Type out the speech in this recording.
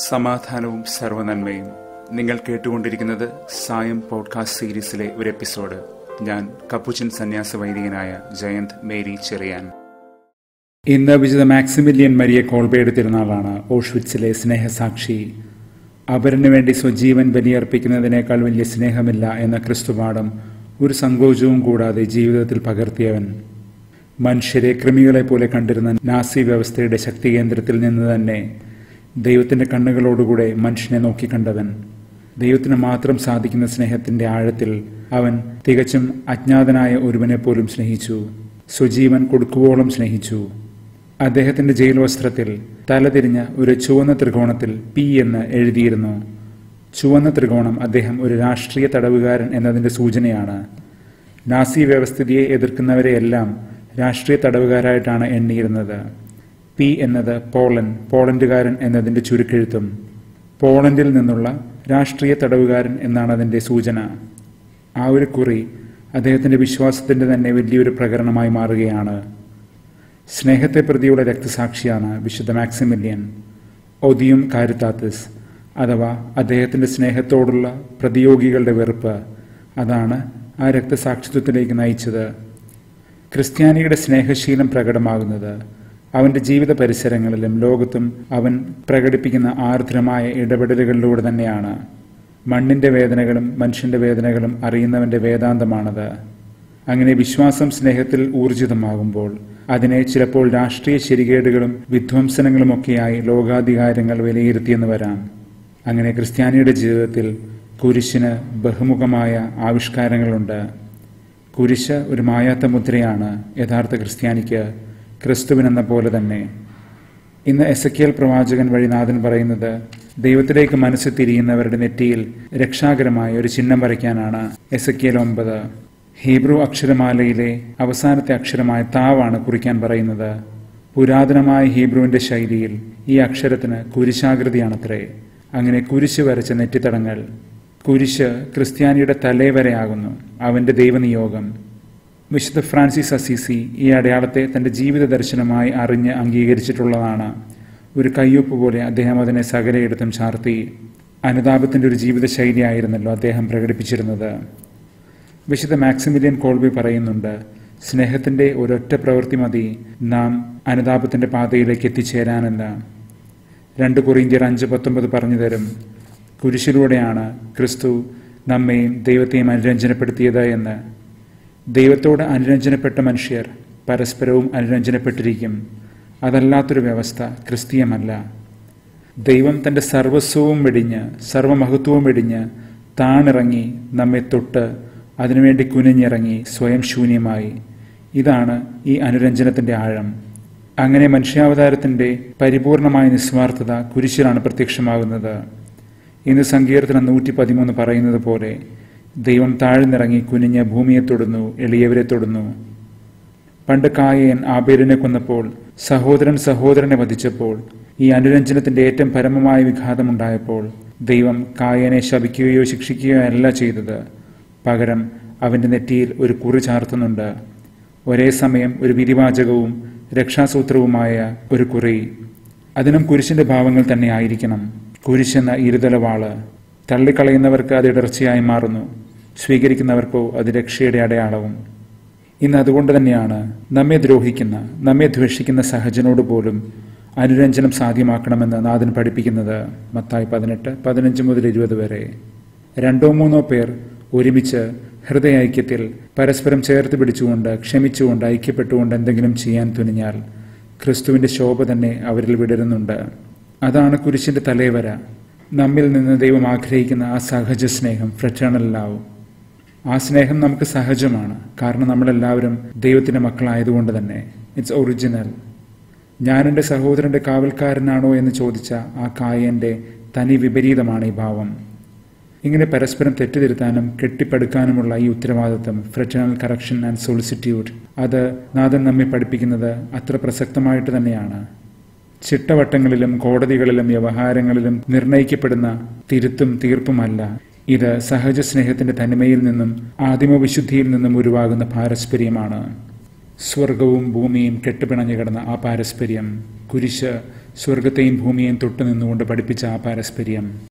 സമാധാനവും സർവനന്മയും നിങ്ങൾ കേട്ടുകൊണ്ടിരിക്കുന്നത് സായം പോഡ്കാസ്റ്റ് സീരീസിലെ ഒരു എപ്പിസോഡ് ഞാൻ കപ്പുച്ചൻ സന്യാസ വൈദികനായ ജയന്ത് മേരി ചെറിയാൻ ഇന്ന് വിശുദ്ധ മാക്സിമിലിയൻ മരിയ കോൾബയുടെ തിരുനാളാണ് ഓഷ്വിറ്റ്സിലെ സ്നേഹസാക്ഷി അവരിനു വേണ്ടി സ്വജീവൻ ബലിയർപ്പിക്കുന്നതിനേക്കാൾ വലിയ സ്നേഹമില്ല എന്ന ക്രിസ്തുപാഠം ഒരു സങ്കോചവും കൂടാതെ ജീവിതത്തിൽ പകർത്തിയവൻ മനുഷ്യരെ കൃമികളെ പോലെ കണ്ടിരുന്ന നാസി വ്യവസ്ഥയുടെ ശക്തി കേന്ദ്രത്തിൽ നിന്ന് തന്നെ ദൈവത്തിന്റെ കണ്ണുകളോടുകൂടെ മനുഷ്യനെ നോക്കിക്കണ്ടവൻ ദൈവത്തിന് മാത്രം സാധിക്കുന്ന സ്നേഹത്തിന്റെ ആഴത്തിൽ അവൻ തികച്ചും അജ്ഞാതനായ ഒരുവനെ പോലും സ്നേഹിച്ചു സ്വജീവൻ കൊടുക്കുവോളം സ്നേഹിച്ചു അദ്ദേഹത്തിന്റെ ജയിൽ വസ്ത്രത്തിൽ തലതിരിഞ്ഞ ഒരു ചുവന്ന ത്രികോണത്തിൽ പി എന്ന് എഴുതിയിരുന്നു ചുവന്ന ത്രികോണം അദ്ദേഹം ഒരു രാഷ്ട്രീയ തടവുകാരൻ എന്നതിന്റെ സൂചനയാണ് നാസി വ്യവസ്ഥിതിയെ എതിർക്കുന്നവരെയെല്ലാം രാഷ്ട്രീയ തടവുകാരായിട്ടാണ് എണ്ണിയിരുന്നത് പി എന്നത് പോളൻ പോളണ്ടുകാരൻ എന്നതിന്റെ ചുരുക്കെഴുത്തും പോളണ്ടിൽ നിന്നുള്ള രാഷ്ട്രീയ തടവുകാരൻ എന്നാണ് അതിന്റെ സൂചന ആ ഒരു കുറി അദ്ദേഹത്തിന്റെ വിശ്വാസത്തിന്റെ തന്നെ വലിയൊരു പ്രകരണമായി മാറുകയാണ് സ്നേഹത്തെ പ്രതിയുള്ള രക്തസാക്ഷിയാണ് വിശുദ്ധ മാക്സിമില്യൻ ഒതിയും കാരിത്താത്തിസ് അഥവാ അദ്ദേഹത്തിന്റെ സ്നേഹത്തോടുള്ള പ്രതിയോഗികളുടെ വെറുപ്പ് അതാണ് ആ രക്തസാക്ഷിത്വത്തിലേക്ക് നയിച്ചത് ക്രിസ്ത്യാനിയുടെ സ്നേഹശീലം പ്രകടമാകുന്നത് അവന്റെ ജീവിത പരിസരങ്ങളിലും ലോകത്തും അവൻ പ്രകടിപ്പിക്കുന്ന ആർദ്രമായ ഇടപെടലുകളിലൂടെ തന്നെയാണ് മണ്ണിന്റെ വേദനകളും മനുഷ്യന്റെ വേദനകളും അറിയുന്നവന്റെ വേദാന്തമാണത് അങ്ങനെ വിശ്വാസം സ്നേഹത്തിൽ ഊർജിതമാകുമ്പോൾ അതിനെ ചിലപ്പോൾ രാഷ്ട്രീയ ശരികേടുകളും വിധ്വംസനങ്ങളുമൊക്കെയായി ലോകാധികാരങ്ങൾ വിലയിരുത്തിയെന്ന് വരാം അങ്ങനെ ക്രിസ്ത്യാനിയുടെ ജീവിതത്തിൽ കുരിശിന് ബഹുമുഖമായ ആവിഷ്കാരങ്ങളുണ്ട് കുരിശ് ഒരു മായാത്ത മുദ്രയാണ് യഥാർത്ഥ ക്രിസ്ത്യാനിക്ക് ക്രിസ്തുവിനെന്ന പോലെ തന്നെ ഇന്ന് എസക്കിയൽ പ്രവാചകൻ വഴി നാഥൻ പറയുന്നത് ദൈവത്തിലേക്ക് മനസ്സ് തിരിയുന്നവരുടെ നെറ്റിയിൽ രക്ഷാകരമായ ഒരു ചിഹ്നം വരയ്ക്കാനാണ് എസക്കിയൽ ഒമ്പത് ഹീബ്രു അക്ഷരമാലയിലെ അവസാനത്തെ അക്ഷരമായ താവാണ് കുറിക്കാൻ പറയുന്നത് പുരാതനമായ ഹീബ്രുവിന്റെ ശൈലിയിൽ ഈ അക്ഷരത്തിന് കുരിശാകൃതിയാണത്രേ അങ്ങനെ കുരിശ് വരച്ച നെറ്റിത്തടങ്ങൾ കുരിശ് ക്രിസ്ത്യാനിയുടെ തലേവരെയാകുന്നു അവന്റെ ദൈവനിയോഗം വിശുദ്ധ ഫ്രാൻസിസ് അസീസി ഈ അടയാളത്തെ തന്റെ ജീവിത ദർശനമായി അറിഞ്ഞ് അംഗീകരിച്ചിട്ടുള്ളതാണ് ഒരു കയ്യൊപ്പ് പോലെ അദ്ദേഹം അതിനെ സകലയിടത്തും ചാർത്തി അനുതാപത്തിന്റെ ഒരു ജീവിത ശൈലിയായിരുന്നല്ലോ അദ്ദേഹം പ്രകടിപ്പിച്ചിരുന്നത് വിശുദ്ധ മാക്സിമിലിയൻ കോൾബി പറയുന്നുണ്ട് സ്നേഹത്തിന്റെ ഒരൊറ്റ പ്രവൃത്തി മതി നാം അനുതാപത്തിന്റെ പാതയിലേക്ക് എത്തിച്ചേരാനെന്ന് രണ്ട് കുറിന്തിയർ അഞ്ച് പത്തൊമ്പത് പറഞ്ഞു തരും കുരിശിലൂടെയാണ് ക്രിസ്തു നമ്മെയും ദൈവത്തെയും അനുരഞ്ജനപ്പെടുത്തിയത് എന്ന് ദൈവത്തോട് അനുരഞ്ജനപ്പെട്ട മനുഷ്യർ പരസ്പരവും അനുരഞ്ജനപ്പെട്ടിരിക്കും അതല്ലാത്തൊരു വ്യവസ്ഥ ക്രിസ്തീയമല്ല ദൈവം തന്റെ സർവസ്വവും വെടിഞ്ഞ് സർവമഹത്വവും വെടിഞ്ഞ് താണിറങ്ങി നമ്മെ തൊട്ട് അതിനുവേണ്ടി കുനിഞ്ഞിറങ്ങി സ്വയം ശൂന്യമായി ഇതാണ് ഈ അനുരഞ്ജനത്തിന്റെ ആഴം അങ്ങനെ മനുഷ്യാവതാരത്തിന്റെ പരിപൂർണമായ നിസ്വാർത്ഥത കുരിശിലാണ് പ്രത്യക്ഷമാകുന്നത് ഇന്ന് സങ്കീർത്തനം നൂറ്റി പതിമൂന്ന് പറയുന്നത് പോലെ ദൈവം താഴ്ന്നിറങ്ങി കുനിഞ്ഞ് ഭൂമിയെ തൊടുന്നു എളിയവരെ തൊടുന്നു പണ്ട് കായയൻ ആബേലിനെ കൊന്നപ്പോൾ സഹോദരൻ സഹോദരനെ വധിച്ചപ്പോൾ ഈ അനുരഞ്ജനത്തിന്റെ ഏറ്റവും പരമമായ വിഘാതമുണ്ടായപ്പോൾ ദൈവം കായനെ ശപിക്കുകയോ ശിക്ഷിക്കുകയോ അല്ല ചെയ്തത് പകരം അവന്റെ നെറ്റിയിൽ ഒരു കുറി ചാർത്തുന്നുണ്ട് ഒരേ സമയം ഒരു വിരിവാചകവും രക്ഷാസൂത്രവുമായ ഒരു കുറി അതിനും കുരിശിന്റെ ഭാവങ്ങൾ തന്നെ ആയിരിക്കണം കുരിശെന്ന ഇരുതലവാള് തള്ളിക്കളയുന്നവർക്ക് അത് ഇടർച്ചയായി മാറുന്നു സ്വീകരിക്കുന്നവർക്കോ അത് രക്ഷയുടെ അടയാളവും ഇന്ന് അതുകൊണ്ട് തന്നെയാണ് നമ്മെ ദ്രോഹിക്കുന്ന നമ്മെ ദ്വേഷിക്കുന്ന സഹജനോട് പോലും അനുരഞ്ജനം സാധ്യമാക്കണമെന്ന് നാഥൻ പഠിപ്പിക്കുന്നത് മത്തായി പതിനെട്ട് പതിനഞ്ച് മുതൽ ഇരുപത് വരെ രണ്ടോ മൂന്നോ പേർ ഒരുമിച്ച് ഹൃദയ ഐക്യത്തിൽ പരസ്പരം ചേർത്ത് പിടിച്ചുകൊണ്ട് ക്ഷമിച്ചുകൊണ്ട് ഐക്യപ്പെട്ടുകൊണ്ട് എന്തെങ്കിലും ചെയ്യാൻ തുനിഞ്ഞാൽ ക്രിസ്തുവിന്റെ ശോഭ തന്നെ അവരിൽ വിടരുന്നുണ്ട് അതാണ് കുരിശിന്റെ തലേവര നമ്മിൽ നിന്ന് ദൈവം ആഗ്രഹിക്കുന്ന ആ സഹജ സ്നേഹം ഫ്രറ്റേണൽ ലവ് ആ സ്നേഹം നമുക്ക് സഹജമാണ് കാരണം നമ്മളെല്ലാവരും ദൈവത്തിന്റെ മക്കളായതുകൊണ്ട് തന്നെ ഇറ്റ്സ് ഒറിജിനൽ ഞാൻ എൻ്റെ സഹോദരന്റെ കാവൽക്കാരനാണോ എന്ന് ചോദിച്ച ആ കായന്റെ തനി വിപരീതമാണ് ഈ ഭാവം ഇങ്ങനെ പരസ്പരം തെറ്റുതിരുത്താനും കെട്ടിപ്പടുക്കാനുമുള്ള ഈ ഉത്തരവാദിത്വം ഫ്രറ്റേണൽ കറക്ഷൻ ആൻഡ് സോളിസിറ്റ്യൂഡ് അത് നാഥൻ നമ്മെ പഠിപ്പിക്കുന്നത് അത്ര പ്രസക്തമായിട്ട് തന്നെയാണ് ചിട്ടവട്ടങ്ങളിലും കോടതികളിലും വ്യവഹാരങ്ങളിലും നിർണയിക്കപ്പെടുന്ന തിരുത്തും തീർപ്പുമല്ല ഇത് സഹജ സ്നേഹത്തിന്റെ തനിമയിൽ നിന്നും ആദിമവിശുദ്ധിയിൽ നിന്നും ഉരുവാകുന്ന പാരസ്പര്യമാണ് സ്വർഗവും ഭൂമിയും കെട്ടുപിണഞ്ഞു കിടന്ന ആ പാരസ്പര്യം കുരിശ് സ്വർഗത്തെയും ഭൂമിയെയും തൊട്ടു നിന്നുകൊണ്ട് പഠിപ്പിച്ച ആ പാരസ്പര്യം